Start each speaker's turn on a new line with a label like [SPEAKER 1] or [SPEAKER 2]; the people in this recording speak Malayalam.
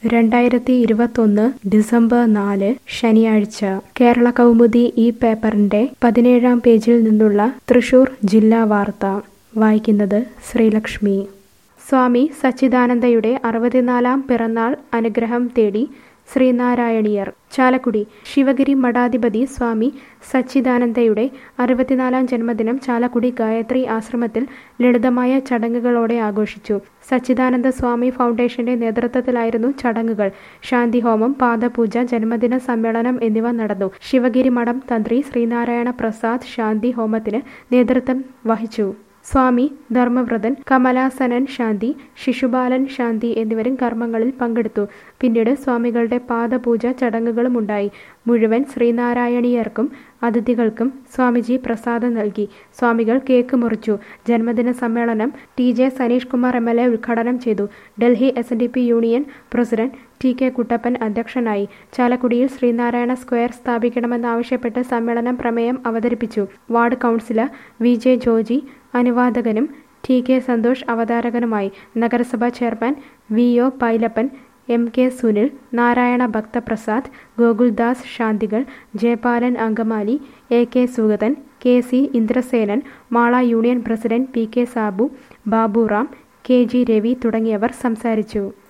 [SPEAKER 1] രണ്ടായിരത്തി ഇരുപത്തൊന്ന് ഡിസംബർ നാല് ശനിയാഴ്ച കേരള കൗമുദി ഈ പേപ്പറിന്റെ പതിനേഴാം പേജിൽ നിന്നുള്ള തൃശൂർ ജില്ലാ വാർത്ത വായിക്കുന്നത് ശ്രീലക്ഷ്മി സ്വാമി സച്ചിദാനന്ദയുടെ അറുപത്തിനാലാം പിറന്നാൾ അനുഗ്രഹം തേടി ശ്രീനാരായണീയർ ചാലക്കുടി ശിവഗിരി മഠാധിപതി സ്വാമി സച്ചിദാനന്ദയുടെ അറുപത്തിനാലാം ജന്മദിനം ചാലക്കുടി ഗായത്രി ആശ്രമത്തിൽ ലളിതമായ ചടങ്ങുകളോടെ ആഘോഷിച്ചു സച്ചിദാനന്ദ സ്വാമി ഫൗണ്ടേഷന്റെ നേതൃത്വത്തിലായിരുന്നു ചടങ്ങുകൾ ശാന്തിഹോമം പാദപൂജ ജന്മദിന സമ്മേളനം എന്നിവ നടന്നു ശിവഗിരി മഠം തന്ത്രി ശ്രീനാരായണ പ്രസാദ് ശാന്തി ഹോമത്തിന് നേതൃത്വം വഹിച്ചു സ്വാമി ധർമ്മവ്രതൻ കമലാസനൻ ശാന്തി ശിശുപാലൻ ശാന്തി എന്നിവരും കർമ്മങ്ങളിൽ പങ്കെടുത്തു പിന്നീട് സ്വാമികളുടെ പാദപൂജ ചടങ്ങുകളും ഉണ്ടായി മുഴുവൻ ശ്രീനാരായണീയർക്കും അതിഥികൾക്കും സ്വാമിജി പ്രസാദം നൽകി സ്വാമികൾ കേക്ക് മുറിച്ചു ജന്മദിന സമ്മേളനം T J Saneesh Kumar M L A ഉദ്ഘാടനം ചെയ്തു Delhi S N D P union president T K Kuttappan അധ്യക്ഷനായി ചാലക്കുടിയിൽ ശ്രീനാരായണ സ്ക്വയർ സ്ഥാപിക്കണമെന്നാവശ്യപ്പെട്ട് സമ്മേളനം പ്രമേയം അവതരിപ്പിച്ചു ward councillor V J Joji അനുവാദകനും ടി കെ സന്തോഷ് അവതാരകനുമായി നഗരസഭാ chairman V O Pailappan M K Sunil Narayana Bhaktaprasad Gokuldas ശാന്തികൾ Jayapalan Angamaly A K Sugathan K C Indrasenan Mala union president P K Sabu Baburam K G Ravi തുടങ്ങിയവർ സംസാരിച്ചു